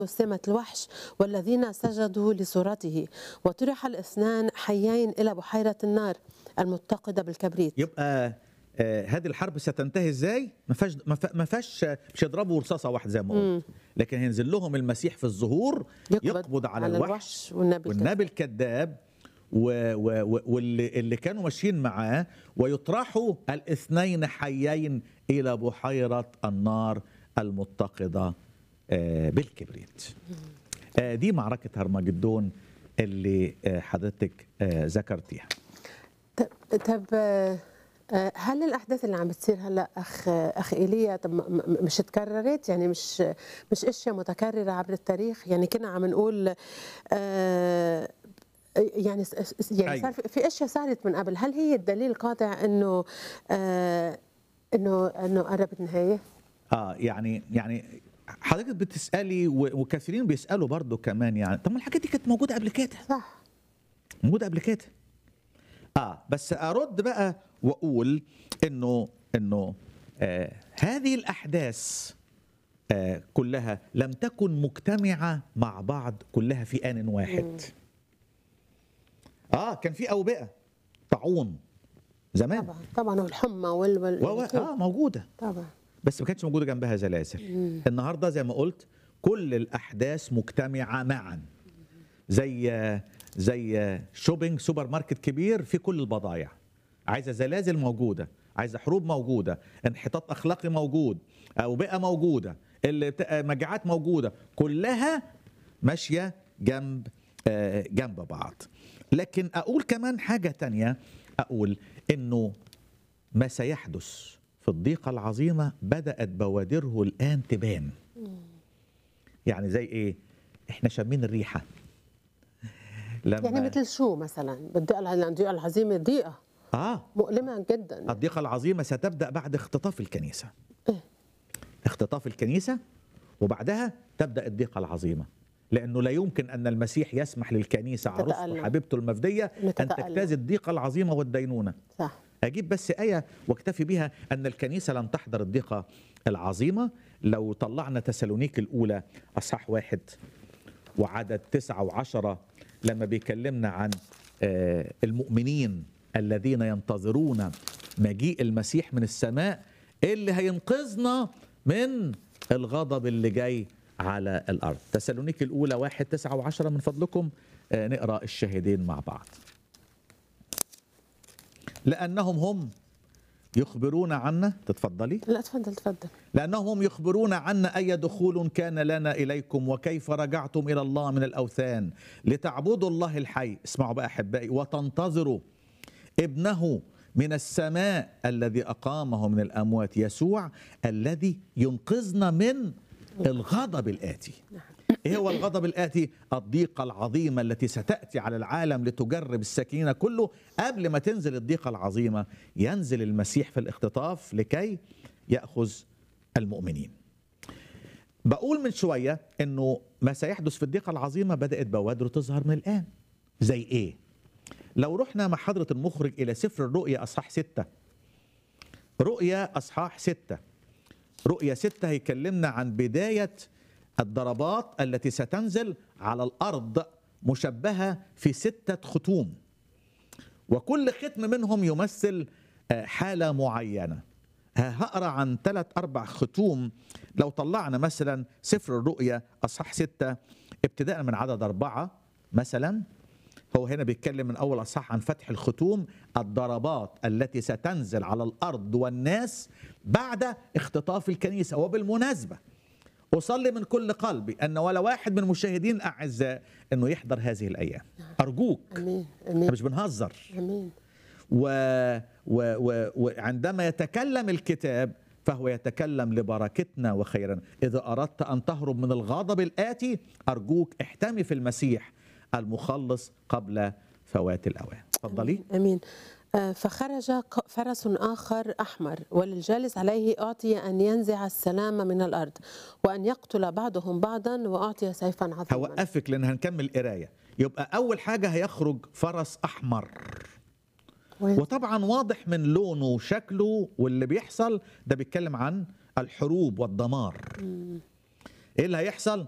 سمة الوحش والذين سجدوا لصورته وطرح الاثنان حيين إلى بحيرة النار المتقدة بالكبريت يبقى آه، هذه الحرب ستنتهي ازاي؟ ما فيهاش ما فا- ما فيهاش مش يضربوا رصاصه واحده زي ما قلت لكن هينزل لهم المسيح في الظهور يقبض على, الوحش والنبي الكذاب. والنبي الكذاب و- و- و- واللي اللي كانوا ماشيين معاه ويطرحوا الاثنين حيين الى بحيره النار المتقده آه، بالكبريت. آه، دي معركه هرمجدون اللي آه، حضرتك آه، ذكرتيها. طب, طب آه، آه، هل الأحداث اللي عم بتصير هلا أخ أخ إيليا طب م- م- مش اتكررت يعني مش مش أشياء متكررة عبر التاريخ يعني كنا عم نقول آه، يعني س- س- يعني أيوة. صار في- في اشياء صارت من قبل هل هي الدليل القاطع انه آه، انه انه قربت نهايه اه يعني يعني حضرتك بتسالي و- وكثيرين بيسالوا برضو كمان يعني طب ما الحاجات دي كانت موجوده قبل كده صح موجوده قبل كده اه بس ارد بقى واقول انه انه آه هذه الاحداث آه كلها لم تكن مجتمعه مع بعض كلها في ان واحد اه كان في اوبئه طاعون زمان طبعا طبعا والحمى وال وال و- و- اه موجوده طبعا بس ما كانتش موجوده جنبها زلازل النهارده زي ما قلت كل الاحداث مجتمعه معا زي زي شوبينج سوبر ماركت كبير في كل البضائع عايزه زلازل موجوده عايزه حروب موجوده انحطاط اخلاقي موجود اوبئه موجوده اللي بت- مجاعات موجوده كلها ماشيه جنب آه، جنب بعض لكن اقول كمان حاجه تانية اقول انه ما سيحدث في الضيقة العظيمة بدأت بوادره الآن تبان يعني زي إيه؟ إحنا شامين الريحة لما يعني مثل شو مثلا بالضيقه الع- الضيقه العظيمه ضيقه آه مؤلمه جدا الضيقة العظيمة ستبدأ بعد اختطاف الكنيسة إيه. اختطاف الكنيسة وبعدها تبدأ الضيقة العظيمة لأنه لا يمكن أن المسيح يسمح للكنيسة عروسته تتألم. حبيبته المفدية أن تتألم. تجتاز الضيقة العظيمة والدينونة صح أجيب بس آية واكتفي بها أن الكنيسة لم تحضر الضيقة العظيمة لو طلعنا تسالونيك الأولى أصحاح واحد وعدد تسعة وعشرة لما بيكلمنا عن آه، المؤمنين الذين ينتظرون مجيء المسيح من السماء اللي هينقذنا من الغضب اللي جاي على الأرض تسالونيك الأولى واحد تسعة وعشرة من فضلكم آه، نقرأ الشاهدين مع بعض لأنهم هم يخبرون عنا تتفضلي لا تفضل تفضل لأنهم هم يخبرون عنا أي دخول كان لنا إليكم وكيف رجعتم إلى الله من الأوثان لتعبدوا الله الحي اسمعوا بقى أحبائي وتنتظروا ابنه من السماء الذي أقامه من الأموات يسوع الذي ينقذنا من الغضب الآتي ايه هو الغضب الآتي الضيقة العظيمة التي ستأتي على العالم لتجرب السكينة كله قبل ما تنزل الضيقة العظيمة ينزل المسيح في الاختطاف لكي يأخذ المؤمنين بقول من شوية انه ما سيحدث في الضيقة العظيمة بدأت بوادره تظهر من الآن زي ايه لو رحنا مع حضرة المخرج إلى سفر الرؤيا أصحاح ستة رؤيا أصحاح ستة رؤيا ستة هيكلمنا عن بداية الضربات التي ستنزل على الأرض مشبهة في ستة ختوم وكل ختم منهم يمثل آه، حالة معينة ه- هقرا عن ثلاث أربع ختوم لو طلعنا مثلا سفر الرؤيا أصحاح ستة ابتداء من عدد أربعة مثلا هو هنا بيتكلم من أول أصحاح عن فتح الختوم الضربات التي ستنزل على الأرض والناس بعد اختطاف الكنيسة وبالمناسبة أصلي من كل قلبي أن ولا واحد من المشاهدين الأعزاء أنه يحضر هذه الأيام أرجوك امين احنا امين مش بنهزر امين و... و... و... وعندما يتكلم الكتاب فهو يتكلم لبركتنا وخيرنا إذا أردت أن تهرب من الغضب الآتي أرجوك احتمي في المسيح المخلص قبل فوات الأوان تفضلي امين آه، فخرج ق- فرس آخر أحمر وللجالس عليه أعطي أن ينزع السلام من الأرض وأن يقتل بعضهم بعضا وأعطي سيفا عظيما هوقفك لأن هنكمل قراية يبقى أول حاجة هيخرج فرس أحمر وين- وطبعا واضح من لونه وشكله واللي بيحصل ده بيتكلم عن الحروب والدمار ايه اللي هيحصل